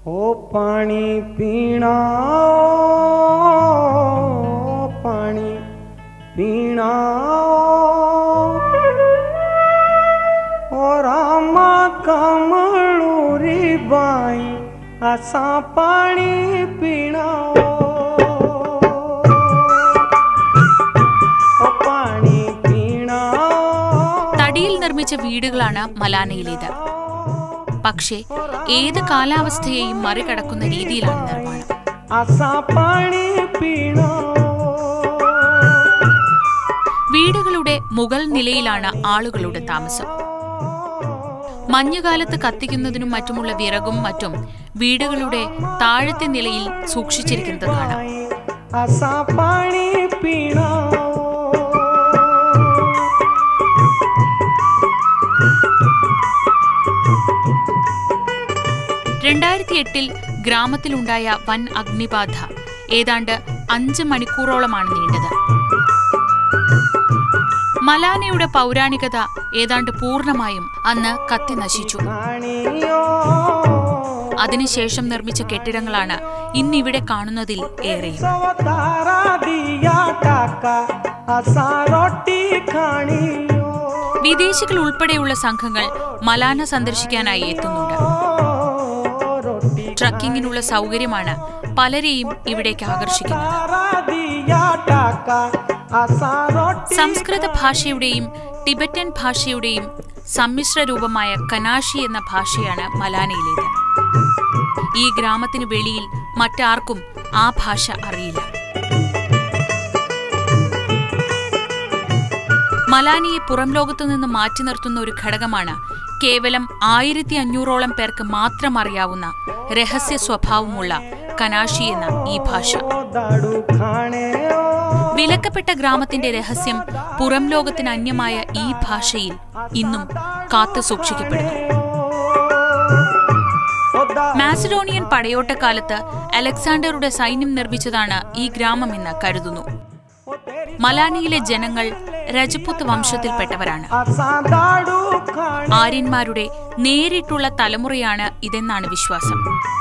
ओ पानी पीना पानी पीना और आमा कमळूरी बाई असा पाणी पीना ओ पाणी पीना തടിയിൽ നിർമ്മിച്ച വീടുകളാണ് മലാനയിലേത് പക്ഷേ ഏത് കാലാവസ്ഥയെയും മറികടക്കുന്ന രീതിയിലാണ് നിർമ്മാണം असा पाणी पीना വീടുകളുടെ മുകൾ നിലയിലാണ് ആളുകളുടെ താമസം മഞ്ഞുകാലത്ത് കത്തിക്കുന്നതിനും മറ്റുമുള്ള വിറകും മറ്റും വീടുകളുടെ താഴത്തെ നിലയിൽ സൂക്ഷിച്ചിരിക്കുന്നത് കാണാം असा पाणी पिणा രണ്ടായിരത്തി എട്ടിൽ ഗ്രാമത്തിലുണ്ടായ വൻ അഗ്നിബാധ ഏതാണ്ട് അഞ്ച് മണിക്കൂറോളമാണ് നീണ്ടത് മലാനയുടെ പൗരാണികത ഏതാണ്ട് പൂർണ്ണമായും അന്ന് കത്തി നശിച്ചു आणियो അതിനുശേഷം നിർമ്മിച്ച കെട്ടിടങ്ങളാണ് ഇന്നിവിടെ കാണുന്നതിൽ ഏറെയും सवतारा दिया टाका असा रोटी खाणियो വിദേശികൾ ഉൾപ്പെടെയുള്ള സംഘങ്ങൾ മലാന സന്ദർശിക്കാനായി എത്തുന്നുണ്ട് रोटी ട്രക്കിങ്ങിനുള്ള സൗകര്യമാണ് പലരെയും ഇവിടേക്ക് ആകർഷിക്കുന്നത് तारा दिया टाका असा रोटी സംസ്കൃത ഭാഷയുടെയും ടിബറ്റൻ ഭാഷയുടെയും സമ്മിശ്ര രൂപമായ കനാഷി എന്ന ഭാഷയാണ് മലാനയിലേത് ഈ ഗ്രാമത്തിന് വെളിയിൽ മറ്റാർക്കും ആ ഭാഷ അറിയില്ല മലാനിയെ പുറം ലോകത്തു നിന്ന് മാറ്റി നിർത്തുന്ന ഒരു ഘടകമാണ് കേവലം ആയിരത്തി അഞ്ഞൂറോളം പേർക്ക് മാത്രം അറിയാവുന്ന രഹസ്യ സ്വഭാവമുള്ള കനാഷി എന്ന ഈ ഭാഷ दाडू खाणे വിലക്കപ്പെട്ട ഗ്രാമത്തിന്റെ രഹസ്യം പുറം ലോകത്തിന് അന്യമായ ഈ ഭാഷയിൽ ഇന്നും കാത്തു സൂക്ഷിക്കപ്പെടുന്നു മാസിഡോണിയൻ പടയോട്ടക്കാലത്ത് അലക്സാണ്ടറുടെ സൈന്യം നിർമ്മിച്ചതാണ് ഈ ഗ്രാമമെന്ന് കരുതുന്നു മലാനിയിലെ ജനങ്ങൾ രജപുത്ത് വംശത്തിൽപ്പെട്ടവരാണ് असा दाडू खाणे ആര്യന്മാരുടെ നേരിട്ടുള്ള തലമുറയാണ് ഇതെന്നാണ് വിശ്വാസം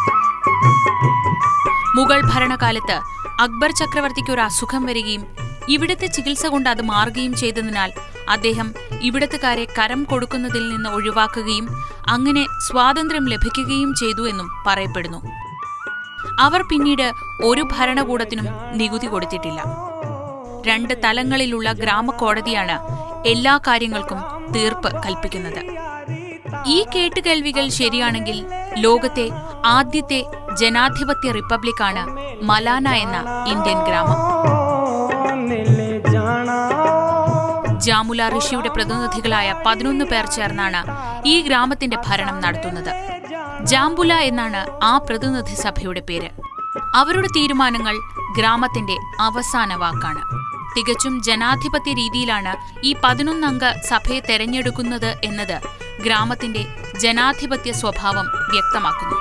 മുഗൾ ഭരണകാലത്ത് അക്ബർ ചക്രവർത്തിക്ക് ഒരു അസുഖം വരികയും ഇവിടുത്തെ ചികിത്സ കൊണ്ട് അത് മാറുകയും ചെയ്തതിനാൽ അദ്ദേഹം ഇവിടത്തുകാരെ കരം കൊടുക്കുന്നതിൽ നിന്ന് ഒഴിവാക്കുകയും അങ്ങനെ സ്വാതന്ത്ര്യം ലഭിക്കുകയും ചെയ്തു എന്നും പറയപ്പെടുന്നു അവർ പിന്നീട് ഒരു ഭരണകൂടത്തിനും നികുതി കൊടുത്തിട്ടില്ല രണ്ട് തലങ്ങളിലുള്ള ഗ്രാമകോടതിയാണ് എല്ലാ കാര്യങ്ങൾക്കും തീർപ്പ് കൽപ്പിക്കുന്നത് ഈ കേട്ടുകേൾവികൾ ശരിയാണെങ്കിൽ ലോകത്തെ ആദ്യത്തെ ജനാധിപത്യ റിപ്പബ്ലിക്കാണ് മലാന എന്ന ഇന്ത്യൻ ഗ്രാമം नीले जाना ജാമുല ഋഷിയുടെ പ്രതിനിധികളായ പതിനൊന്ന് പേർ ചേർന്നാണ് ഈ ഗ്രാമത്തിന്റെ ഭരണം നടത്തുന്നത് ജാംബുല എന്നാണ് ആ പ്രതിനിധി സഭയുടെ പേര് അവരുടെ തീരുമാനങ്ങൾ ഗ്രാമത്തിന്റെ അവസാന വാക്കാണ് തികച്ചും ജനാധിപത്യ രീതിയിലാണ് ഈ പതിനൊന്നംഗ സഭയെ തെരഞ്ഞെടുക്കുന്നത് എന്നത് ഗ്രാമത്തിന്റെ ജനാധിപത്യ സ്വഭാവം വ്യക്തമാക്കുന്നു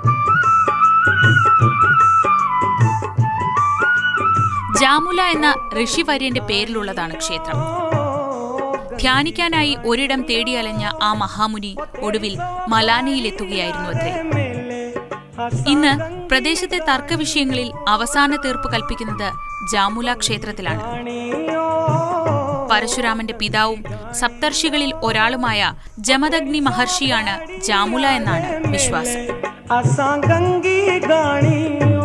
ജാമുല എന്ന ഋഷിവര്യന്റെ പേരിലുള്ളതാണ് ക്ഷേത്രം ധ്യാനിക്കാനായി ഒരിടം തേടിയലഞ്ഞ ആ മഹാമുനി ഒടുവിൽ മലാനയിലെത്തുകയായിരുന്നു അത്രേ ഇന്ന് പ്രദേശത്തെ തർക്കവിഷയങ്ങളിൽ അവസാന തീർപ്പ് കൽപ്പിക്കുന്നത് ജാമുല ക്ഷേത്രത്തിലാണ് പരശുരാമന്റെ പിതാവും സപ്തർഷികളിൽ ഒരാളുമായ ജമദഗ്നി മഹർഷിയാണ് ജാമുല എന്നാണ് വിശ്വാസം असां गंगी गाणियो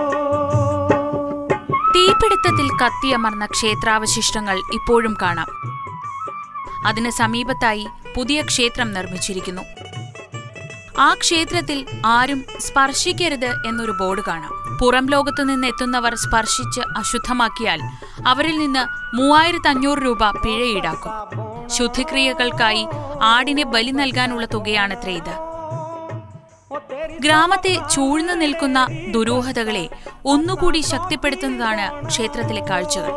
തീപിടുത്തത്തിൽ കത്തിയമർന്ന ക്ഷേത്രാവശിഷ്ടങ്ങൾ ഇപ്പോഴും കാണാം അതിന് സമീപത്തായി പുതിയ ക്ഷേത്രം നിർമ്മിച്ചിരിക്കുന്നു ആ ക്ഷേത്രത്തിൽ ആരും സ്പർശിക്കരുത് എന്നൊരു ബോർഡ് കാണാം പുറം ലോകത്തു നിന്ന് എത്തുന്നവർ സ്പർശിച്ച് അശുദ്ധമാക്കിയാൽ അവരിൽ നിന്ന് മൂവായിരത്തി അഞ്ഞൂറ് രൂപ പിഴ ഈടാക്കും ശുദ്ധിക്രിയകൾക്കായി ആടിനെ ബലി നൽകാനുള്ള തുകയാണത്രേ ഇത് ഗ്രാമത്തെ ചൂഴ്ന്നു നിൽക്കുന്ന ദുരൂഹതകളെ ഒന്നുകൂടി ശക്തിപ്പെടുത്തുന്നതാണ് ക്ഷേത്രത്തിലെ കാഴ്ചകൾ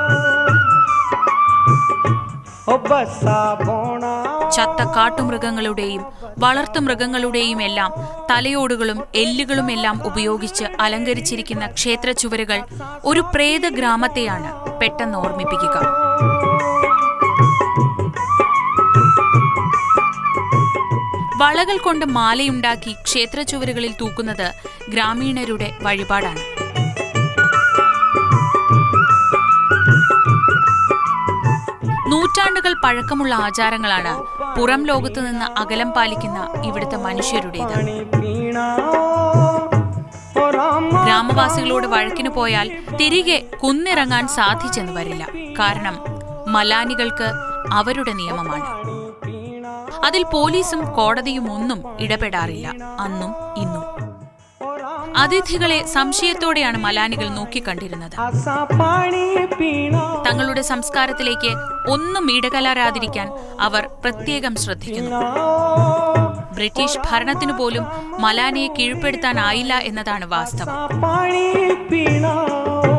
ओ बसा बोणा ചത്ത കാട്ടുമൃഗങ്ങളുടെയും വളർത്തുമൃഗങ്ങളുടെയും എല്ലാം തലയോടുകളും എല്ലുകളും എല്ലാം ഉപയോഗിച്ച് അലങ്കരിച്ചിരിക്കുന്ന ക്ഷേത്ര ചുവരുകൾ ഒരു പ്രേത ഗ്രാമത്തെയാണ് പെട്ടെന്ന് ഓർമ്മിപ്പിക്കുക വളകൾ കൊണ്ട് മാലയുണ്ടാക്കി ക്ഷേത്ര ചുവരുകളിൽ തൂക്കുന്നത് ഗ്രാമീണരുടെ വഴിപാടാണ് നൂറ്റാണ്ടുകൾ പഴക്കമുള്ള ആചാരങ്ങളാണ് പുറം ലോകത്തു നിന്ന് അകലം പാലിക്കുന്ന ഇവിടുത്തെ മനുഷ്യരുടേത് पानी पीना ओ रामा ഗ്രാമവാസികളോട് വഴക്കിന് പോയാൽ തിരികെ കുന്നിറങ്ങാൻ സാധിച്ചെന്ന് വരില്ല കാരണം മലാനികൾക്ക് അവരുടെ നിയമമാണ് पानी पीना അതിൽ പോലീസും കോടതിയും ഒന്നും ഇടപെടാറില്ല അന്നും ഇന്നും ओ राम അതിഥികളെ സംശയത്തോടെയാണ് മലാനികൾ നോക്കിക്കണ്ടിരുന്നത് आसा पानी पीना തങ്ങളുടെ സംസ്കാരത്തിലേക്ക് ഒന്നും ഇടകലരാതിരിക്കാൻ അവർ പ്രത്യേകം ശ്രദ്ധിക്കുന്നു ബ്രിട്ടീഷ് ഭരണത്തിനു പോലും മലാനയെ കീഴ്പ്പെടുത്താനായില്ല എന്നതാണ് വാസ്തവം आसा पानी पीना